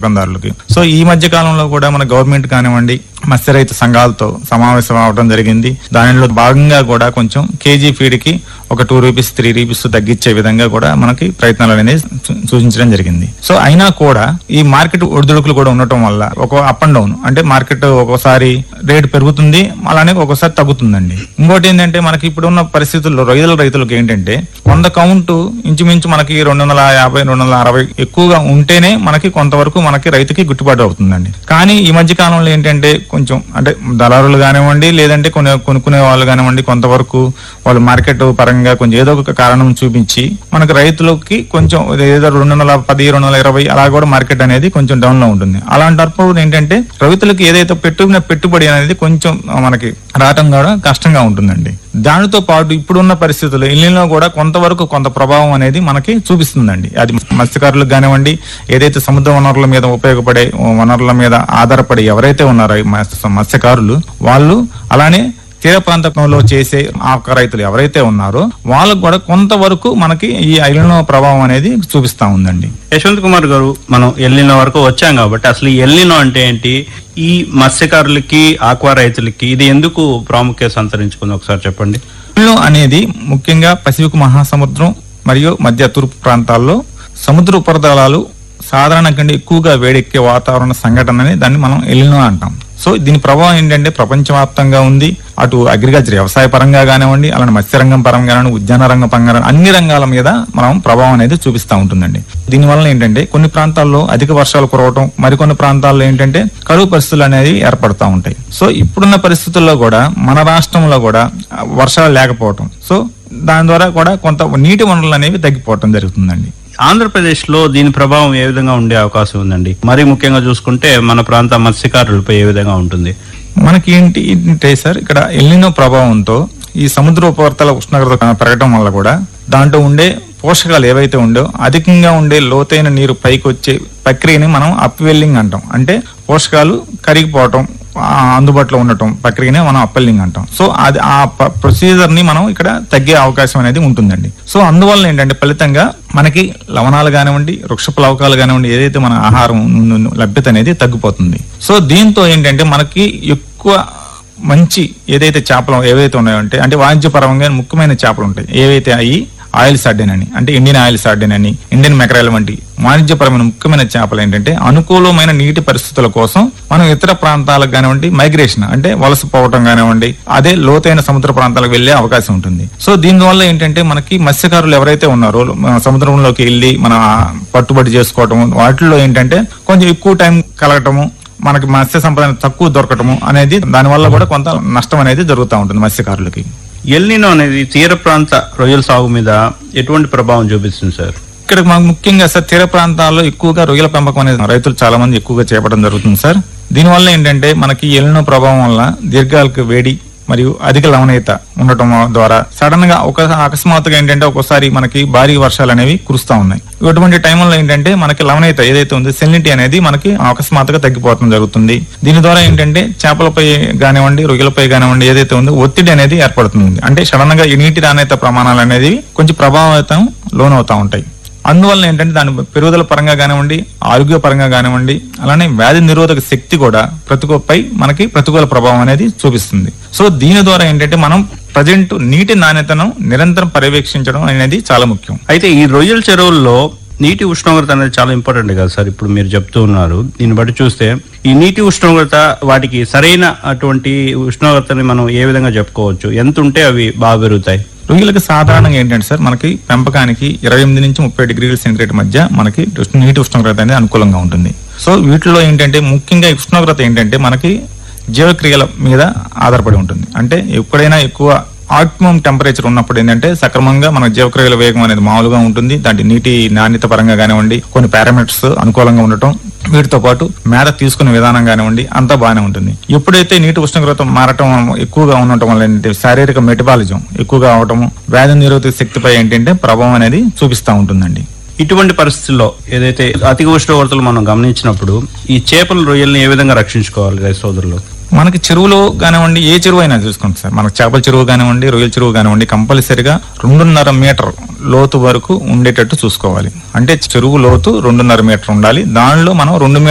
పెంపకందారులకి so ఈ మధ్య కాలంలో కూడా మన గవర్నమెంట్ కానివ్వండి మత్స్య రైతు సంఘాలతో సమావేశం అవడం జరిగింది దానిలో భాగంగా కూడా కొంచెం కేజీ ఫీడ్ కి ఒక టూ రూపీస్ త్రీ రూపీస్ తగ్గించే విధంగా కూడా మనకి ప్రయత్నాలు అనేది సూ- సూచించడం జరిగింది సో అయినా కూడా ఈ మార్కెట్ ఒడిదుడుకులు కూడా ఉండటం వల్ల ఒక అప్ అండ్ డౌన్ అంటే మార్కెట్ ఒక్కోసారి రేటు పెరుగుతుంది అలానే ఒక్కోసారి తగ్గుతుందండి ఇంకోటి ఏంటంటే మనకి ఇప్పుడు ఉన్న పరిస్థితుల్లో రొయ్యల రైతులకు ఏంటంటే కొంత కౌంట్ ఇంచుమించు మనకి రెండు వందల యాభై రెండు వందల అరవై ఎక్కువగా ఉంటేనే మనకి కొంతవరకు మనకి రైతుకి గిట్టుబాటు అవుతుందండి కానీ ఈ మధ్య కాలంలో ఏంటంటే కొంచెం అంటే దళారులు కానివ్వండి లేదంటే కొన్ని కొనుక్కునే వాళ్ళు కానివ్వండి కొంతవరకు వాళ్ళు మార్కెట్ పరంగా కొంచెం ఏదో ఒక కారణం చూపించి మనకి రైతులకి కొంచెం ఏదో రెండు వందల పది రెండు వందల ఇరవై అలా కూడా మార్కెట్ అనేది కొంచెం డౌన్ లో ఉంటుంది అలాంటప్పుడు ఏంటంటే రైతులకు ఏదైతే పెట్టుకున్న పెట్టుబడి అనేది కొంచెం మనకి రావటం కూడా కష్టంగా ఉంటుందండి దానితో పాటు ఇప్పుడున్న పరిస్థితుల్లో ఇల్లులో కూడా కొంతవరకు కొంత ప్రభావం అనేది మనకి చూపిస్తుందండి అది మత్స్యకారులకు కానివ్వండి ఏదైతే సముద్ర వనరుల మీద ఉపయోగపడే వనరుల మీద ఆధారపడి ఎవరైతే ఉన్నారో ఈ మత్స్య- మత్స్యకారులు వాళ్ళు అలానే తీర ప్రాంతంలో చేసే ఆక రైతులు ఎవరైతే ఉన్నారో వాళ్ళకు కూడా కొంతవరకు మనకి ఈ ఐలినో ప్రభావం అనేది చూపిస్తా ఉందండి యశ్వంత్ కుమార్ గారు మనం ఎల్లినో వరకు వచ్చాం కాబట్టి అసలు ఈ ఎల్లినో అంటే ఏంటి ఈ మత్స్యకారులకి ఆక్వా రైతులకి ఇది ఎందుకు ప్రాముఖ్యత సంతరించుకుంది ఒకసారి చెప్పండి ఎల్నినో అనేది ముఖ్యంగా పసిఫిక్ మహాసముద్రం మరియు మధ్య తూర్పు ప్రాంతాల్లో సముద్ర ఉపరితలాలు సాధారణ కంటే ఎక్కువగా వేడెక్కే వాతావరణ సంఘటనని దాన్ని మనం ఎల్లినో అంటాం సో దీని ప్రభావం ఏంటంటే ప్రపంచవ్యాప్తంగా ఉంది అటు అగ్రికల్చర్ వ్యవసాయ పరంగా కానివ్వండి అలానే మత్స్యరంగం పరంగా కానివ్వండి ఉద్యాన రంగం పరంగా అన్ని రంగాల మీద మనం ప్రభావం అనేది చూపిస్తూ ఉంటుందండి దీనివల్ల ఏంటంటే కొన్ని ప్రాంతాల్లో అధిక వర్షాలు కురవటం మరికొన్ని ప్రాంతాల్లో ఏంటంటే కరువు పరిస్థితులు అనేవి ఏర్పడతా ఉంటాయి సో ఇప్పుడున్న పరిస్థితుల్లో కూడా మన రాష్ట్రంలో కూడా ఆ, వర్షాలు లేకపోవటం సో దాని ద్వారా కూడా కొంత నీటి వనరులు అనేవి తగ్గిపోవటం జరుగుతుందండి ఆంధ్రప్రదేశ్ లో దీని ప్రభావం ఏ విధంగా ఉండే అవకాశం ఉందండి మరీ ముఖ్యంగా చూసుకుంటే మన ప్రాంత మత్స్యకారులపై ఏ విధంగా ఉంటుంది మనకి ఏంటి అంటే సార్ ఇక్కడ ఎల్లినో ప్రభావంతో ఈ సముద్ర ఉపరితల ఉష్ణోగ్రత పెరగడం వల్ల కూడా దాంట్లో ఉండే పోషకాలు ఏవైతే ఉండో అధికంగా ఉండే లోతైన నీరు పైకి వచ్చే ప్రక్రియని మనం అప్వెల్లింగ్ అంటాం అంటే పోషకాలు కరిగిపోవటం ఆ, అందుబాటులో ఉండటం ప్రక్రియనే మనం అప్వెల్లింగ్ అంటాం సో అది ఆ ప్రొసీజర్ ని మనం ఇక్కడ తగ్గే అవకాశం అనేది ఉంటుందండి సో అందువల్ల ఏంటంటే ఫలితంగా మనకి లవణాలు కానివ్వండి వృక్ష ప్లవకాలు కానివ్వండి ఏదైతే మన ఆహారం ఉన్న లభ్యత అనేది తగ్గిపోతుంది సో దీంతో ఏంటంటే మనకి ఎక్కువ మంచి ఏదైతే చేపలు ఏవైతే ఉన్నాయో అంటే అంటే వాణిజ్యపరంగా ముఖ్యమైన చేపలు ఉంటాయి ఏవైతే అవి ఆయిల్ సార్డిన్ అని అంటే ఇండియన్ ఆయిల్ సార్డిన్ అని ఇండియన్ మెకరైల్ వంటి వాణిజ్యపరమైన ముఖ్యమైన చేపలు ఏంటంటే అనుకూలమైన నీటి పరిస్థితుల కోసం మనం ఇతర ప్రాంతాలకు కానివ్వండి మైగ్రేషన్ అంటే వలస పోవటం కానివ్వండి అదే లోతైన సముద్ర ప్రాంతాలకు వెళ్లే అవకాశం ఉంటుంది సో దీనివల్ల ఏంటంటే మనకి మత్స్యకారులు ఎవరైతే ఉన్నారో మన సముద్రంలోకి వెళ్ళి మన పట్టుబడి చేసుకోవటం వాటిల్లో ఏంటంటే కొంచెం ఎక్కువ టైం కలగటము మనకి మత్స్య సంపద తక్కువ దొరకటము అనేది దానివల్ల కూడా కొంత నష్టం అనేది జరుగుతూ ఉంటుంది మత్స్యకారులకి ఎల్నినో అనేది తీర ప్రాంత రొయ్యల సాగు మీద ఎటువంటి ప్రభావం చూపిస్తుంది సార్ ఇక్కడ మనకు ముఖ్యంగా సార్ తీర ప్రాంతాల్లో ఎక్కువగా రొయ్యల పెంపకం అనేది రైతులు చాలా మంది ఎక్కువగా చేపట్టడం జరుగుతుంది సార్ దీనివల్ల ఏంటంటే మనకి ఎల్లినో ప్రభావం వల్ల దీర్ఘాలకు వేడి మరియు అధిక లవణీయత ఉండటం ద్వారా సడన్ గా ఒక అకస్మాత్తుగా ఏంటంటే ఒక్కోసారి మనకి భారీ వర్షాలు అనేవి కురుస్తా ఉన్నాయి ఇటువంటి టైంలో ఏంటంటే మనకి లవణీయత ఏదైతే ఉందో సెలినిటీ అనేది మనకి అకస్మాత్తుగా తగ్గిపోవడం జరుగుతుంది దీని ద్వారా ఏంటంటే చేపలపై కానివ్వండి రొయ్యలపై కానివ్వండి ఏదైతే ఉందో ఒత్తిడి అనేది ఏర్పడుతుంది అంటే సడన్ గా ఈ నీటి నాణ్యత ప్రమాణాలు అనేది కొంచెం ప్రభావితం లోనవుతా ఉంటాయి అందువల్ల ఏంటంటే దాని పెరుగుదల పరంగా కానివ్వండి ఆరోగ్య పరంగా కానివ్వండి అలానే వ్యాధి నిరోధక శక్తి కూడా ప్రతికూలపై మనకి ప్రతికూల ప్రభావం అనేది చూపిస్తుంది సో దీని ద్వారా ఏంటంటే మనం ప్రజెంట్ నీటి నాణ్యతను నిరంతరం పర్యవేక్షించడం అనేది చాలా ముఖ్యం అయితే ఈ రొయ్యల చెరువుల్లో నీటి ఉష్ణోగ్రత అనేది చాలా ఇంపార్టెంట్ కదా సార్ ఇప్పుడు మీరు చెప్తూ ఉన్నారు దీన్ని బట్టి చూస్తే ఈ నీటి ఉష్ణోగ్రత వాటికి సరైన అటువంటి ఉష్ణోగ్రతని మనం ఏ విధంగా చెప్పుకోవచ్చు ఎంత ఉంటే అవి బాగా పెరుగుతాయి రొయ్యలకు సాధారణంగా ఏంటంటే సార్ మనకి పెంపకానికి ఇరవై ఎనిమిది నుంచి ముప్పై డిగ్రీల సెంటిగ్రేడ్ మధ్య మనకి ఉష్ణ- నీటి ఉష్ణోగ్రత అనేది అనుకూలంగా ఉంటుంది సో వీటిలో ఏంటంటే ముఖ్యంగా ఈ ఉష్ణోగ్రత ఏంటంటే మనకి జీవక్రియల మీద ఆధారపడి ఉంటుంది అంటే ఎప్పుడైనా ఎక్కువ ఆప్టిమం టెంపరేచర్ ఉన్నప్పుడు ఏంటంటే సక్రమంగా మన జీవక్రియల వేగం అనేది మామూలుగా ఉంటుంది దాంట్లో నీటి నాణ్యత పరంగా కానివ్వండి కొన్ని పారామీటర్స్ అనుకూలంగా ఉండటం వీటితో పాటు మేత తీసుకునే విధానం కానివ్వండి అంతా బాగానే ఉంటుంది ఎప్పుడైతే నీటి ఉష్ణోగ్రత మారటం ఎక్కువగా ఉండటం వల్ల ఏంటంటే శారీరక మెటబాలిజం ఎక్కువగా అవటము వ్యాధి నిరోధక శక్తిపై ఏంటంటే ప్రభావం అనేది చూపిస్తూ ఉంటుందండి ఇటువంటి పరిస్థితుల్లో ఏదైతే అధిక ఉష్ణోగ్రతలు మనం గమనించినప్పుడు ఈ చేపల రొయ్యల్ని ఏ విధంగా రక్షించుకోవాలి రైతు సోదరులు మనకి చెరువులో కానివ్వండి ఏ చెరువు అయినా చూసుకోండి సార్ మనకి చేపల చెరువు కానివ్వండి రొయ్యల చెరువు కానివ్వండి కంపల్సరిగా రెండున్నర మీటర్ లోతు వరకు ఉండేటట్టు చూసుకోవాలి అంటే చెరువు లోతు రెండున్నర మీటర్ ఉండాలి దానిలో మనం రెండు